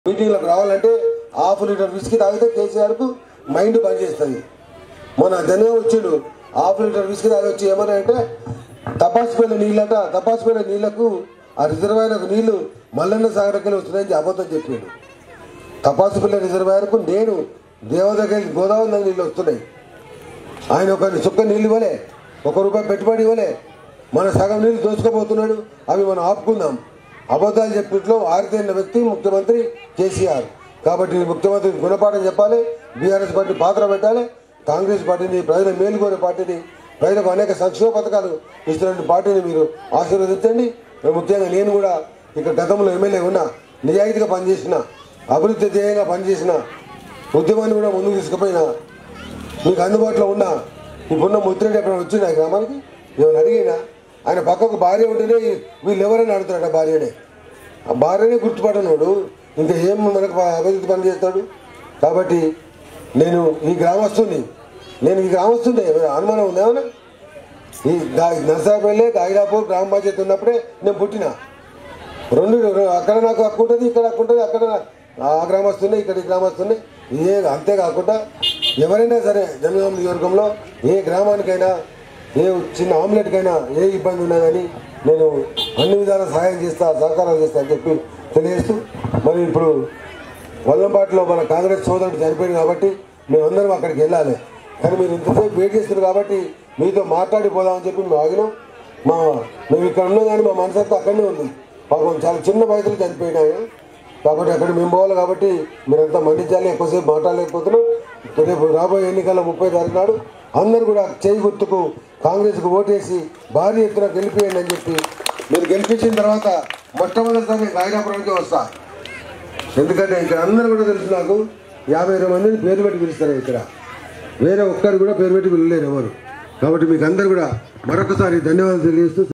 మీటింగ్లకు రావాలంటే half litre whisky తాగితే కేసీఆర్కు మైండ్ పనిచేస్తుంది మొన్న జనం వచ్చిండు హాఫ్ లీటర్ విస్కీ తాగి వచ్చి ఏమన్నా అంటే తపాసిపోయిన నీళ్ళట తపాసిపోయిన నీళ్లకు ఆ రిజర్వాయర్లకు నీళ్లు మల్లన్న సాగరకెళ్ళి వస్తున్నాయని అబద్ధం చెప్పిండు తపాసిపల్లి రిజర్వాయర్కు నేను దేవదకెళ్ళి గోదావరి నది నీళ్ళు వస్తున్నాయి ఆయన ఒక చుక్క నీళ్ళు ఇవ్వలే ఒక రూపాయి పెట్టుబడి ఇవ్వలే మన సగం నీళ్ళు దోచుకోబోతున్నాడు అవి మనం ఆపుకుందాం అబద్ధాలు చెప్పిట్లో ఆరితేరిన వ్యక్తి ముఖ్యమంత్రి కేసీఆర్ కాబట్టి ముఖ్యమంత్రి గుణపాఠం చెప్పాలి బీఆర్ఎస్ పార్టీ పాత్ర పెట్టాలి కాంగ్రెస్ పార్టీని ప్రజల మేలుకోరే పార్టీని ప్రజలకు అనేక సంక్షేమ పథకాలు ఇస్తున్న పార్టీని మీరు ఆశీర్వదించండి ముఖ్యంగా నేను కూడా ఇక్కడ గతంలో ఎమ్మెల్యే ఉన్నా నిజాయితీగా పనిచేసిన అభివృద్ధి ధ్యేయంగా పనిచేసిన ఉద్యమాన్ని కూడా ముందుకు తీసుకుపోయినా మీకు అందుబాటులో ఉన్న ఇప్పుడున్న ముద్రెడ్డి ఎక్కడ వచ్చిందా ఈ గ్రామానికి ఏమైనా అడిగినా ఆయన పక్కకు భార్య ఉంటేనే వీళ్ళు ఎవరైనా అడుగుతారట భార్యనే ఆ భార్యనే గుర్తుపడనోడు ఇంకా ఏం మనకు అభివృద్ధి పని చేస్తాడు కాబట్టి నేను ఈ గ్రామస్తుని నేను ఈ గ్రామస్తుని అనుమానం ఉంది ఏమన్నా ఈ గా నర్సాపల్లి గాయిలాపూర్ గ్రామ పంచాయతీ ఉన్నప్పుడే నేను పుట్టిన రెండు అక్కడ నాకు హక్కు ఉంటుంది ఇక్కడ హక్కు ఉంటుంది అక్కడ ఆ గ్రామస్తున్నా ఇక్కడ ఈ గ్రామస్తున్నా ఏ అంతేకాకుండా ఎవరైనా సరే జనగాం నియోజకవర్గంలో ఏ గ్రామానికైనా ఏ చిన్న ఆమ్లెట్కైనా ఏ ఇబ్బంది ఉన్నా కానీ నేను అన్ని విధాల సహాయం చేస్తా సహకారాలు చేస్తా అని చెప్పి తెలియజేస్తూ మరి ఇప్పుడు వల్లంపాటిలో మన కాంగ్రెస్ సోదరుడు చనిపోయింది కాబట్టి మేమందరం అక్కడికి వెళ్ళాలి కానీ మీరు ఇంతసేపు వెయిట్ చేస్తున్నారు కాబట్టి మీతో మాట్లాడిపోదామని చెప్పి మేము ఆగినాం మా మేము ఇక్కడ ఉన్నాం కానీ మా మనసు అంతా అక్కడనే ఉంది పాపం చాలా చిన్న వయసులో చనిపోయినాయి కాబట్టి అక్కడ మేము పోవాలి కాబట్టి మీరంతా మండించాలి ఎక్కువసేపు మాట్లాడలేకపోతున్నాం రేపు రాబోయే ఎన్నికల్లో ముప్పై తారీఖు నాడు అందరూ కూడా చేయి గుర్తుకు కాంగ్రెస్కు ఓటేసి భారీ ఎత్తున గెలిపియండి అని చెప్పి మీరు గెలిపించిన తర్వాత మొట్టమొదటిసారి రాయనాపురానికి వస్తా ఎందుకంటే ఇక్కడ అందరూ కూడా తెలుసు నాకు యాభై ఇరవై మందిని పేరు పెట్టి పిలుస్తారు ఇక్కడ వేరే ఒక్కరు కూడా పేరు పెట్టి పిలవలేరు ఎవరు కాబట్టి మీకు అందరు కూడా మరొకసారి ధన్యవాదాలు తెలియజేస్తూ